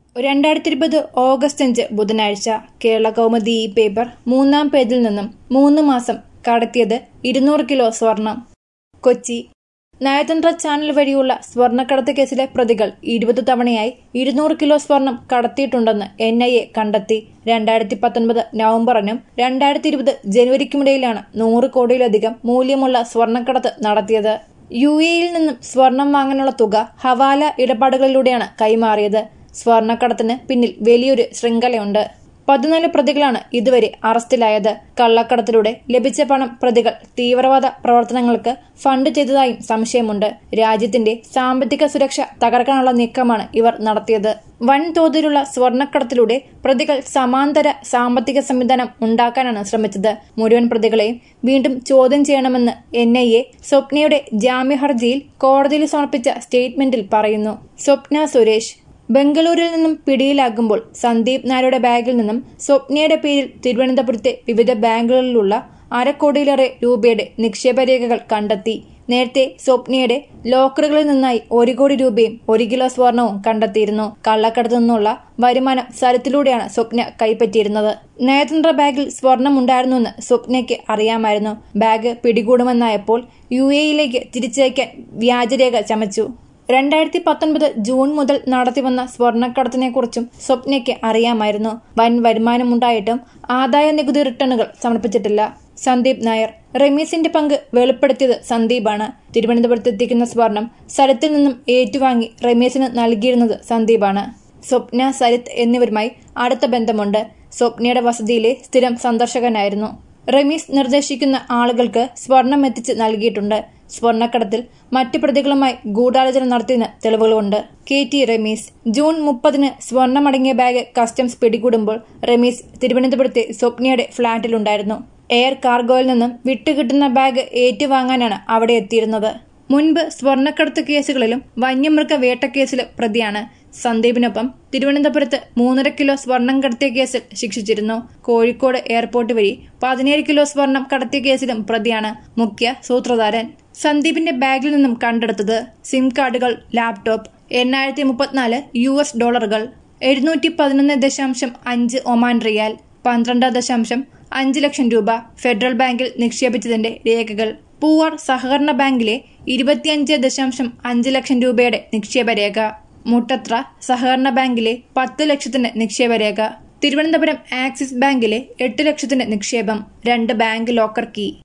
രണ്ടായിരത്തി ഇരുപത് ഓഗസ്റ്റ് അഞ്ച് ബുധനാഴ്ച കേരള കൗമുദി ഈ പേപ്പർ മൂന്നാം പേജിൽ നിന്നും മൂന്ന് മാസം കടത്തിയത് ഇരുന്നൂറ് കിലോ സ്വർണം കൊച്ചി നയതന്ത്ര ചാനൽ വഴിയുള്ള സ്വർണ്ണക്കടത്ത് കേസിലെ പ്രതികൾ ഇരുപത് തവണയായി ഇരുന്നൂറ് കിലോ സ്വർണം കടത്തിയിട്ടുണ്ടെന്ന് എൻ ഐ എ കണ്ടെത്തി രണ്ടായിരത്തി പത്തൊൻപത് നവംബറിനും രണ്ടായിരത്തി ഇരുപത് ജനുവരിക്കുമിടയിലാണ് നൂറ് കോടിയിലധികം മൂല്യമുള്ള സ്വർണ്ണക്കടത്ത് നടത്തിയത് യു എയിൽ നിന്നും സ്വർണം വാങ്ങാനുള്ള തുക ഹവാല ഇടപാടുകളിലൂടെയാണ് കൈമാറിയത് സ്വർണ്ണക്കടത്തിന് പിന്നിൽ വലിയൊരു ശൃംഖലയുണ്ട് പതിനാല് പ്രതികളാണ് ഇതുവരെ അറസ്റ്റിലായത് കള്ളക്കടത്തിലൂടെ ലഭിച്ച പണം പ്രതികൾ തീവ്രവാദ പ്രവർത്തനങ്ങൾക്ക് ഫണ്ട് ചെയ്തതായും സംശയമുണ്ട് രാജ്യത്തിന്റെ സാമ്പത്തിക സുരക്ഷ തകർക്കാനുള്ള നീക്കമാണ് ഇവർ നടത്തിയത് വൻതോതിലുള്ള സ്വർണ്ണക്കടത്തിലൂടെ പ്രതികൾ സമാന്തര സാമ്പത്തിക സംവിധാനം ഉണ്ടാക്കാനാണ് ശ്രമിച്ചത് മുഴുവൻ പ്രതികളെയും വീണ്ടും ചോദ്യം ചെയ്യണമെന്ന് എൻ ഐ എ സ്വപ്നയുടെ ജാമ്യഹർജിയിൽ കോടതിയിൽ സമർപ്പിച്ച സ്റ്റേറ്റ്മെന്റിൽ പറയുന്നു സ്വപ്ന സുരേഷ് ബംഗളൂരിൽ നിന്നും പിടിയിലാകുമ്പോൾ സന്ദീപ് നായരുടെ ബാഗിൽ നിന്നും സ്വപ്നയുടെ പേരിൽ തിരുവനന്തപുരത്തെ വിവിധ ബാങ്കുകളിലുള്ള അരക്കോടിയിലേറെ രൂപയുടെ നിക്ഷേപ രേഖകൾ കണ്ടെത്തി നേരത്തെ സ്വപ്നയുടെ ലോക്കറുകളിൽ നിന്നായി ഒരു കോടി രൂപയും ഒരു കിലോ സ്വർണവും കണ്ടെത്തിയിരുന്നു കള്ളക്കടത്തു നിന്നുള്ള വരുമാനം സരത്തിലൂടെയാണ് സ്വപ്ന കൈപ്പറ്റിയിരുന്നത് നയതന്ത്ര ബാഗിൽ സ്വർണം ഉണ്ടായിരുന്നുവെന്ന് സ്വപ്നയ്ക്ക് അറിയാമായിരുന്നു ബാഗ് പിടികൂടുമെന്നായപ്പോൾ യു എയിലേക്ക് തിരിച്ചയക്കാൻ വ്യാജരേഖ ചമച്ചു രണ്ടായിരത്തി പത്തൊൻപത് ജൂൺ മുതൽ നടത്തിവന്ന സ്വർണ്ണക്കടത്തിനെക്കുറിച്ചും സ്വപ്നയ്ക്ക് അറിയാമായിരുന്നു വൻ വരുമാനമുണ്ടായിട്ടും ആദായ നികുതി റിട്ടേണുകൾ സമർപ്പിച്ചിട്ടില്ല സന്ദീപ് നായർ റമീസിന്റെ പങ്ക് വെളിപ്പെടുത്തിയത് സന്ദീപാണ് തിരുവനന്തപുരത്ത് എത്തിക്കുന്ന സ്വർണം സരിത്തിൽ നിന്നും ഏറ്റുവാങ്ങി റമീസിന് നൽകിയിരുന്നത് സന്ദീപാണ് സ്വപ്ന സരിത്ത് എന്നിവരുമായി അടുത്ത ബന്ധമുണ്ട് സ്വപ്നയുടെ വസതിയിലെ സ്ഥിരം സന്ദർശകനായിരുന്നു റമീസ് നിർദ്ദേശിക്കുന്ന ആളുകൾക്ക് സ്വർണം എത്തിച്ച് നൽകിയിട്ടുണ്ട് സ്വർണ്ണക്കടത്തിൽ മറ്റു പ്രതികളുമായി ഗൂഢാലോചന നടത്തിയതിന് തെളിവുകളുണ്ട് കെ ടി റമീസ് ജൂൺ മുപ്പതിന് സ്വർണമടങ്ങിയ ബാഗ് കസ്റ്റംസ് പിടികൂടുമ്പോൾ റമീസ് തിരുവനന്തപുരത്തെ സ്വപ്നയുടെ ഫ്ളാറ്റിലുണ്ടായിരുന്നു എയർ കാർഗോയിൽ നിന്നും വിട്ടുകിട്ടുന്ന ബാഗ് ഏറ്റുവാങ്ങാനാണ് അവിടെ എത്തിയിരുന്നത് മുൻപ് സ്വർണ്ണക്കടത്ത് കേസുകളിലും വന്യമൃഗ വേട്ടക്കേസിലും പ്രതിയാണ് സന്ദീപിനൊപ്പം തിരുവനന്തപുരത്ത് മൂന്നര കിലോ സ്വർണം കടത്തിയ കേസിൽ ശിക്ഷിച്ചിരുന്നു കോഴിക്കോട് എയർപോർട്ട് വഴി പതിനേഴ് കിലോ സ്വർണം കടത്തിയ കേസിലും പ്രതിയാണ് മുഖ്യ സൂത്രധാരൻ സന്ദീപിന്റെ ബാഗിൽ നിന്നും കണ്ടെടുത്തത് സിം കാർഡുകൾ ലാപ്ടോപ്പ് എണ്ണായിരത്തി മുപ്പത്തിനാല് യു എസ് ഡോളറുകൾ എഴുന്നൂറ്റി പതിനൊന്ന് ദശാംശം അഞ്ച് ഒമാൻ റിയാൽ പന്ത്രണ്ട് ദശാംശം അഞ്ച് ലക്ഷം രൂപ ഫെഡറൽ ബാങ്കിൽ നിക്ഷേപിച്ചതിന്റെ രേഖകൾ പൂവാർ സഹകരണ ബാങ്കിലെ ഇരുപത്തിയഞ്ച് ദശാംശം അഞ്ച് ലക്ഷം രൂപയുടെ നിക്ഷേപരേഖ മുട്ടത്ര സഹകരണ ബാങ്കിലെ പത്ത് ലക്ഷത്തിന്റെ നിക്ഷേപരേഖ തിരുവനന്തപുരം ആക്സിസ് ബാങ്കിലെ എട്ട് ലക്ഷത്തിന്റെ നിക്ഷേപം രണ്ട് ബാങ്ക് ലോക്കർ കീ